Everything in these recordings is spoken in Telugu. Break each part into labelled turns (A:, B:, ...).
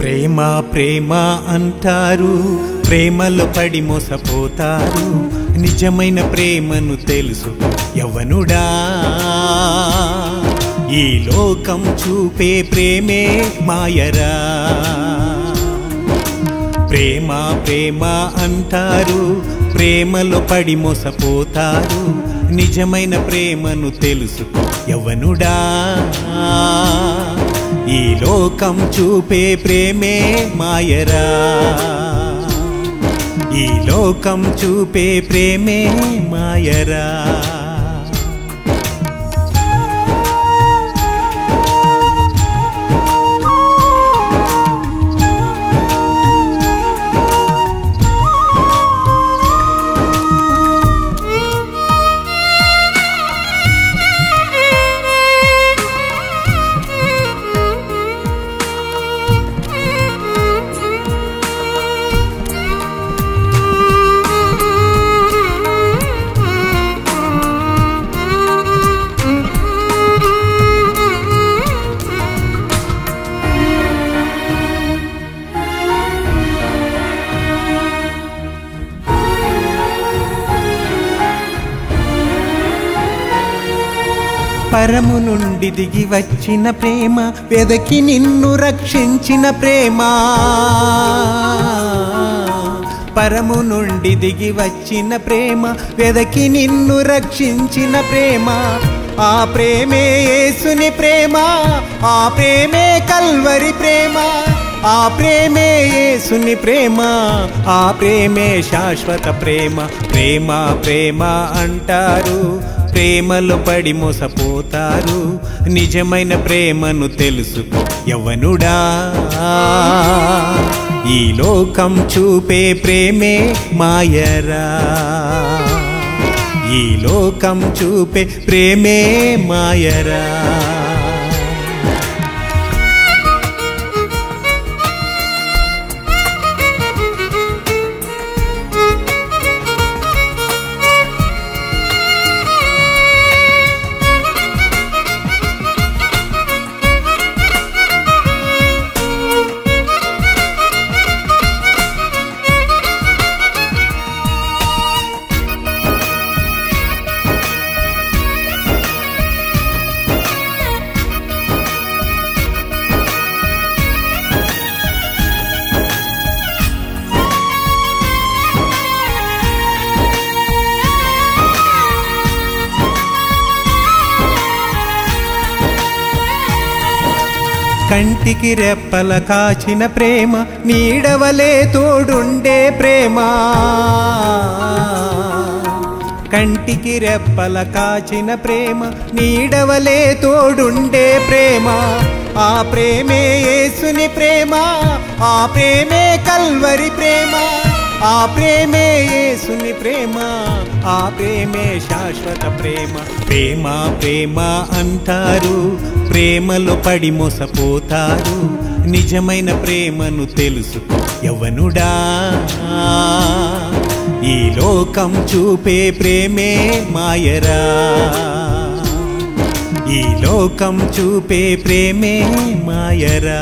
A: ప్రేమ ప్రేమ అంటారు ప్రేమలో పడి మోసపోతారు నిజమైన ప్రేమను తెలుసు యవనుడా ఈ లోకం చూపే ప్రేమే మాయరా ప్రేమ ప్రేమ అంటారు ప్రేమలో పడి మోసపోతారు నిజమైన ప్రేమను తెలుసుకో యవనుడా ఈ లోకం చూపే ప్రేమే మాయరా ఈ లోకం చూపే ప్రేమే మాయరా పరము నుండి దిగి వచ్చిన ప్రేమ వెదకి నిన్ను రక్షించిన ప్రేమ పరము నుండి దిగి వచ్చిన ప్రేమ వెదకి నిన్ను రక్షించిన ప్రేమ ఆ ప్రేమే యేసుని ప్రేమ ఆ ప్రేమే కల్వరి ప్రేమ ఆ ప్రేమే యేసుని ప్రేమ ఆ ప్రేమే శాశ్వత ప్రేమ ప్రేమ ప్రేమ అంటారు ప్రేమలో పడి మోసపోతారు నిజమైన ప్రేమను తెలుసుకో యవనుడా ఈ లోకం చూపే ప్రేమే మాయరా ఈ లోకం చూపే ప్రేమే మాయరా కంటికి రెప్పల కాచిన ప్రేమ నీడవలే తోడుండే ప్రేమ కంటికి రెప్పల కాచిన ప్రేమ నీడవలే తోడుండే ప్రేమ ఆ ప్రేమే యేసుని ప్రేమ ఆ ప్రేమే కల్వరి ప్రేమ ఆ ప్రేమే యేసుని ప్రేమ ఆ ప్రేమే శాశ్వత ప్రేమ ప్రేమ ప్రేమ అంటారు ప్రేమలో పడి మోసపోతారు నిజమైన ప్రేమను తెలుసుకో యవనుడా ఈ లోకం చూపే ప్రేమే మాయరా ఈ లోకం చూపే ప్రేమే మాయరా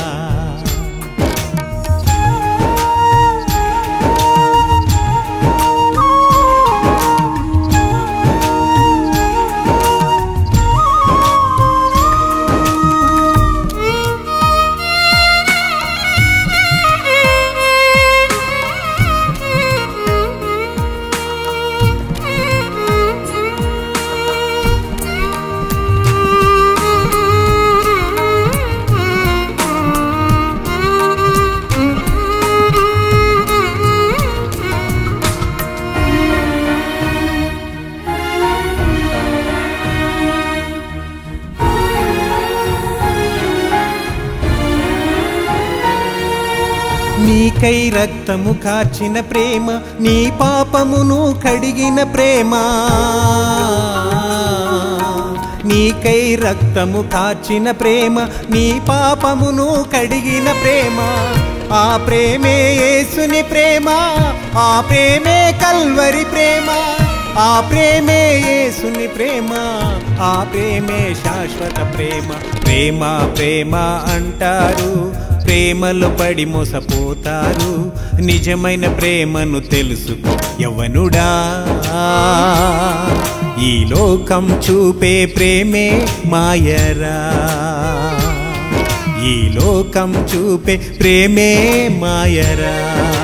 A: నీకై రక్తము కార్చిన ప్రేమ నీ పాపమును కడిగిన ప్రేమ నీకై రక్తము కార్చిన ప్రేమ నీ పాపమును కడిగిన ప్రేమ ఆ ప్రేమే యేసుని ప్రేమ ఆ ప్రేమే కల్వరి ప్రేమ ఆ ప్రేమే యేసుని ప్రేమ ఆ ప్రేమే శాశ్వత ప్రేమ ప్రేమ ప్రేమ అంటారు ప్రేమలో పడి మోసపోతారు నిజమైన ప్రేమను తెలుసుకో యవనుడా ఈ లోకం చూపే ప్రేమే మాయరా ఈ లోకం చూపే ప్రేమే మాయరా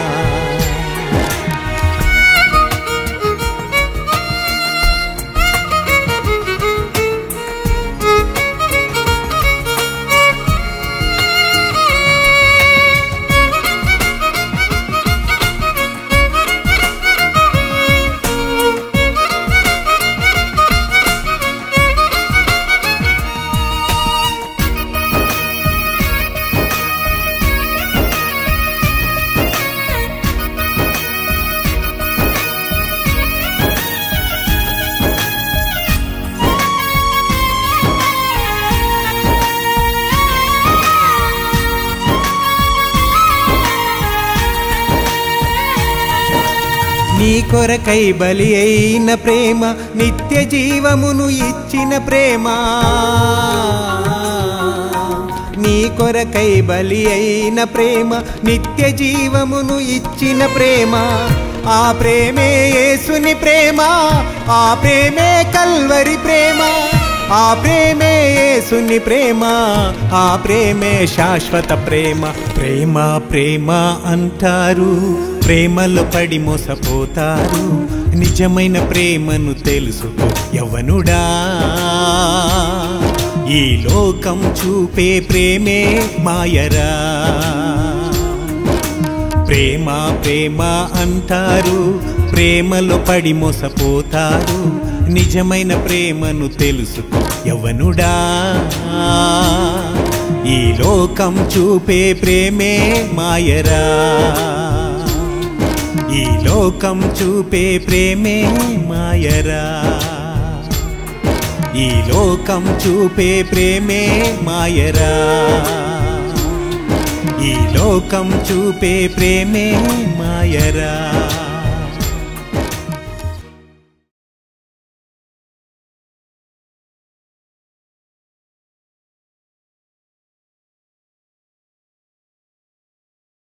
A: నీ కొరకై బలి అయిన ప్రేమ నిత్య జీవమును ఇచ్చిన ప్రేమ నీ కొరకై బలి అయిన ప్రేమ నిత్య జీవమును ఇచ్చిన ప్రేమ ఆ ప్రేమే యేసుని ప్రేమ ఆ ప్రేమే కల్వరి ప్రేమ ఆ ప్రేమే యేసుని ప్రేమ ఆ ప్రేమే శాశ్వత ప్రేమ ప్రేమ ప్రేమ అంటారు ప్రేమలో పడి మోసపోతారు నిజమైన ప్రేమను తెలుసుకో యవనుడా ఈ లోకం చూపే ప్రేమే మాయరా ప్రేమ ప్రేమ అంటారు ప్రేమలో పడి మోసపోతారు నిజమైన ప్రేమను తెలుసుకో యవనుడా ఈ లోకం చూపే ప్రేమే మాయరా ఈ లోకం చూపే ప్రేమే మాయరా ఈ లోకం చూపే ప్రేమే మాయరా ఈ లోకం చూపే ప్రేమే మాయరా